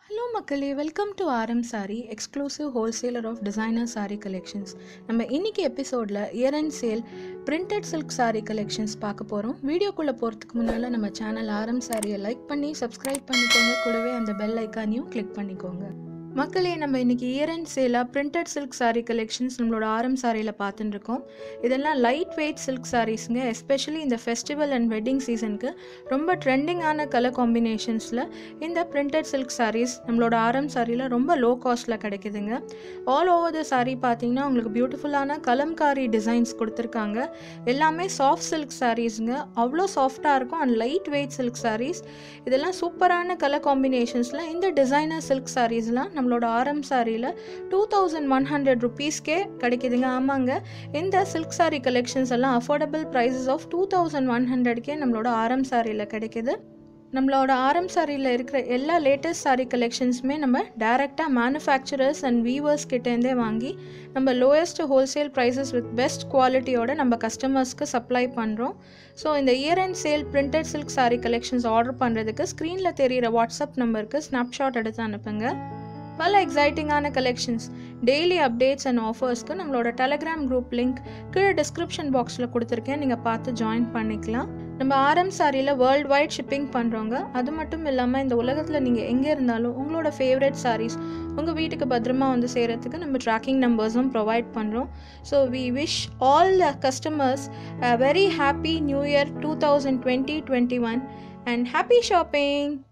hello மக்களே welcome to RM sari exclusive wholesaler of designer sari collections நம்ம இன்னைக்கு எபிசோடில் year end sale printed silk sari collections பார்க்க போகிறோம் வீடியோக்குள்ளே போகிறதுக்கு முன்னால் நம்ம சேனல் ஆர்எம் சாரியை லைக் பண்ணி சப்ஸ்கிரைப் பண்ணிக்கோங்க கூடவே அந்த பெல் ஐக்கானையும் கிளிக் பண்ணிக்கோங்க மக்களே நம்ம இன்னைக்கு இயர் அண்ட் சேலாக பிரிண்டட் சில்க் சாரீ கலெக்ஷன்ஸ் நம்மளோட ஆரம் சாரியில் பார்த்துட்டு இருக்கோம் இதெல்லாம் லைட் வெயிட் சில்க் சாரீஸுங்க எஸ்பெஷலி இந்த ஃபெஸ்டிவல் அண்ட் வெட்டிங் சீசனுக்கு ரொம்ப ட்ரெண்டிங்கான கலர் காம்பினேஷன்ஸில் இந்த பிரிண்டட் சில்க் சாரீஸ் நம்மளோட ஆரம் சாரியில் ரொம்ப லோ காஸ்ட்டில் கிடைக்குதுங்க ஆல் ஓவர் த சாரீ பார்த்தீங்கன்னா உங்களுக்கு பியூட்டிஃபுல்லான கலம்காரி டிசைன்ஸ் கொடுத்துருக்காங்க எல்லாமே சாஃப்ட் சில்க் சாரீஸுங்க அவ்வளோ சாஃப்டாக இருக்கும் and light weight silk saris இதெல்லாம் சூப்பரான கலர் காம்பினேஷன்ஸில் இந்த டிசைனர் சில்க் சாரீஸ்லாம் நம்மளோட ஆரம் சாரியில் டூ தௌசண்ட் ஒன் ஹண்ட்ரட் ருபீஸ்க்கே கிடைக்குதுங்க ஆமாங்க இந்த சில்க் சாரீ கலெக்ஷன்ஸ் எல்லாம் affordable prices of two thousand one ஹண்ட்ரட்கே நம்மளோட ஆரம் சாரியில் கிடைக்குது நம்மளோட ஆரம் சாரியில் இருக்கிற எல்லா லேட்டஸ்ட் சாரீ கலெக்ஷன்ஸுமே நம்ம டேரெக்டாக மேனுஃபேக்சரர்ஸ் அண்ட் வீவர்ஸ் கிட்டேருந்தே வாங்கி நம்ம lowest wholesale prices with best குவாலிட்டியோட நம்ம கஸ்டமர்ஸ்க்கு சப்ளை பண்ணுறோம் ஸோ இந்த year end sale printed silk sari collections order பண்ணுறதுக்கு ஸ்க்ரீனில் தெரிகிற வாட்ஸ்அப் நம்பருக்கு ஸ்னாப்ஷாட் எடுத்து அனுப்புங்க பல எக்ஸைட்டிங்கான கலெக்ஷன்ஸ் டெய்லி அப்டேட்ஸ் அண்ட் ஆஃபர்ஸ்க்கு நம்மளோட டெலகிராம் குரூப் லிங்க் கீழே டிஸ்கிரிப்ஷன் பாக்ஸில் கொடுத்துருக்கேன் நீங்கள் பார்த்து ஜாயின் பண்ணிக்கலாம் நம்ம ஆர்எம் சாரியில் வேர்ல்டு வைட் ஷிப்பிங் பண்ணுறோங்க அது மட்டும் இல்லாமல் இந்த உலகத்தில் நீங்கள் எங்கே இருந்தாலும் உங்களோட ஃபேவரட் சாரீஸ் உங்கள் வீட்டுக்கு பத்திரமா வந்து சேரத்துக்கு நம்ம ட்ராக்கிங் நம்பர்ஸும் ப்ரொவைட் பண்ணுறோம் so we wish all the customers very happy new year two thousand twenty twenty one and happy shopping